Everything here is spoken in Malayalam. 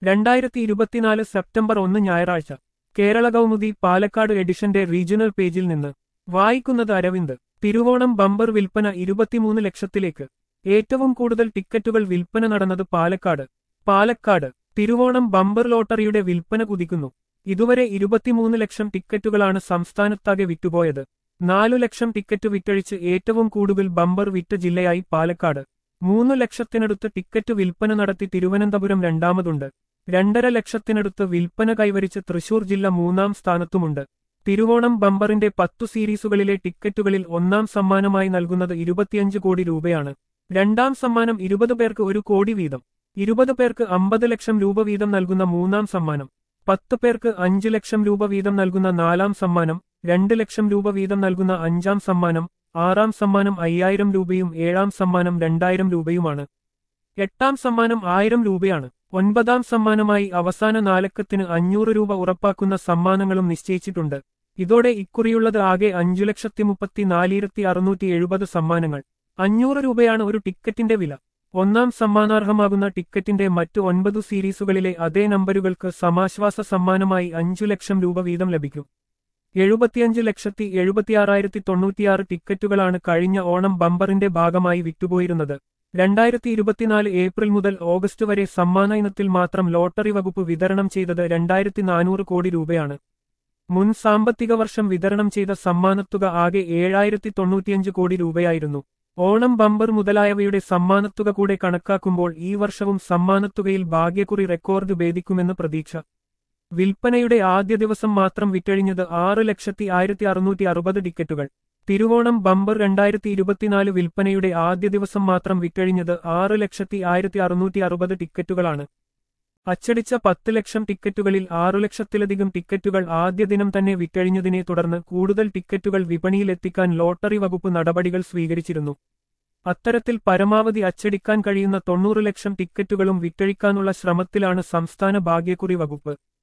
രണ്ടായിരത്തി ഇരുപത്തിനാല് സെപ്റ്റംബർ ഒന്ന് ഞായറാഴ്ച കേരള കൗമുദി പാലക്കാട് എഡിഷന്റെ റീജിയണൽ പേജിൽ നിന്ന് വായിക്കുന്നത് അരവിന്ദ് തിരുവോണം ബമ്പർ വിൽപ്പന ഇരുപത്തിമൂന്ന് ലക്ഷത്തിലേക്ക് ഏറ്റവും കൂടുതൽ ടിക്കറ്റുകൾ വിൽപ്പന നടന്നത് പാലക്കാട് പാലക്കാട് തിരുവോണം ബമ്പർ ലോട്ടറിയുടെ വിൽപ്പന കുതിക്കുന്നു ഇതുവരെ ഇരുപത്തിമൂന്ന് ലക്ഷം ടിക്കറ്റുകളാണ് സംസ്ഥാനത്താകെ വിറ്റുപോയത് നാലു ലക്ഷം ടിക്കറ്റ് വിറ്റഴിച്ച് ഏറ്റവും കൂടുതൽ ബമ്പർ വിറ്റ ജില്ലയായി പാലക്കാട് മൂന്ന് ലക്ഷത്തിനടുത്ത് ടിക്കറ്റ് വിൽപ്പന നടത്തി തിരുവനന്തപുരം രണ്ടാമതുണ്ട് രണ്ടര ലക്ഷത്തിനടുത്ത് വിൽപ്പന കൈവരിച്ച് തൃശൂർ ജില്ല മൂന്നാം സ്ഥാനത്തുമുണ്ട് തിരുവോണം ബമ്പറിന്റെ പത്തു സീരീസുകളിലെ ടിക്കറ്റുകളിൽ ഒന്നാം സമ്മാനമായി നൽകുന്നത് ഇരുപത്തിയഞ്ച് കോടി രൂപയാണ് രണ്ടാം സമ്മാനം ഇരുപത് പേർക്ക് ഒരു കോടി വീതം ഇരുപത് പേർക്ക് അമ്പത് ലക്ഷം രൂപ വീതം നൽകുന്ന മൂന്നാം സമ്മാനം പത്ത് പേർക്ക് അഞ്ച് ലക്ഷം രൂപ വീതം നൽകുന്ന നാലാം സമ്മാനം രണ്ട് ലക്ഷം രൂപ വീതം നൽകുന്ന അഞ്ചാം സമ്മാനം ആറാം സമ്മാനം അയ്യായിരം രൂപയും ഏഴാം സമ്മാനം രണ്ടായിരം രൂപയുമാണ് എട്ടാം സമ്മാനം ആയിരം രൂപയാണ് ഒൻപതാം സമ്മാനമായി അവസാന നാലക്കത്തിന് അഞ്ഞൂറ് രൂപ ഉറപ്പാക്കുന്ന സമ്മാനങ്ങളും നിശ്ചയിച്ചിട്ടുണ്ട് ഇതോടെ ഇക്കുറിയുള്ളത് ആകെ അഞ്ചു ലക്ഷത്തി മുപ്പത്തി നാലിരത്തി അറുന്നൂറ്റി എഴുപത് സമ്മാനങ്ങൾ അഞ്ഞൂറ് രൂപയാണ് ഒരു ടിക്കറ്റിന്റെ വില ഒന്നാം സമ്മാനാർഹമാകുന്ന ടിക്കറ്റിന്റെ മറ്റു ഒൻപതു സീരീസുകളിലെ അതേ നമ്പരുകൾക്ക് സമാശ്വാസ സമ്മാനമായി അഞ്ചു ലക്ഷം രൂപ വീതം ലഭിക്കും എഴുപത്തിയഞ്ച് ലക്ഷത്തി എഴുപത്തിയാറായിരത്തി തൊണ്ണൂറ്റിയാറ് ടിക്കറ്റുകളാണ് കഴിഞ്ഞ ഓണം ബമ്പറിന്റെ ഭാഗമായി വിറ്റുപോയിരുന്നത് രണ്ടായിരത്തി ഇരുപത്തിനാല് ഏപ്രിൽ മുതൽ ഓഗസ്റ്റ് വരെ സമ്മാന ഇനത്തിൽ മാത്രം ലോട്ടറി വകുപ്പ് വിതരണം ചെയ്തത് രണ്ടായിരത്തി നാനൂറ് കോടി രൂപയാണ് മുൻ സാമ്പത്തിക വർഷം വിതരണം ചെയ്ത സമ്മാനത്തുക ആകെ ഏഴായിരത്തി തൊണ്ണൂറ്റിയഞ്ച് കോടി രൂപയായിരുന്നു ഓണം ബമ്പർ മുതലായവയുടെ സമ്മാനത്തുക കൂടെ കണക്കാക്കുമ്പോൾ ഈ വർഷവും സമ്മാനത്തുകയിൽ ഭാഗ്യക്കുറി റെക്കോർഡ് ഭേദിക്കുമെന്ന് പ്രതീക്ഷ വിൽപ്പനയുടെ ആദ്യ ദിവസം മാത്രം വിറ്റഴിഞ്ഞത് ആറ് ലക്ഷത്തി ആയിരത്തി അറുന്നൂറ്റി അറുപത് ടിക്കറ്റുകൾ തിരുവോണം ബമ്പർ രണ്ടായിരത്തി ഇരുപത്തിനാല് വിൽപ്പനയുടെ ആദ്യ ദിവസം മാത്രം വിറ്റഴിഞ്ഞത് ആറ് ലക്ഷത്തി ആയിരത്തി അറുന്നൂറ്റി അറുപത് ടിക്കറ്റുകളാണ് അച്ചടിച്ച പത്ത് ലക്ഷം ടിക്കറ്റുകളിൽ ആറു ലക്ഷത്തിലധികം ടിക്കറ്റുകൾ ആദ്യ ദിനം തന്നെ വിറ്റഴിഞ്ഞതിനെ തുടർന്ന് കൂടുതൽ ടിക്കറ്റുകൾ വിപണിയിലെത്തിക്കാൻ ലോട്ടറി വകുപ്പ് നടപടികൾ സ്വീകരിച്ചിരുന്നു അത്തരത്തിൽ പരമാവധി അച്ചടിക്കാൻ കഴിയുന്ന തൊണ്ണൂറ് ലക്ഷം ടിക്കറ്റുകളും വിറ്റഴിക്കാനുള്ള ശ്രമത്തിലാണ് സംസ്ഥാന ഭാഗ്യക്കുറി വകുപ്പ്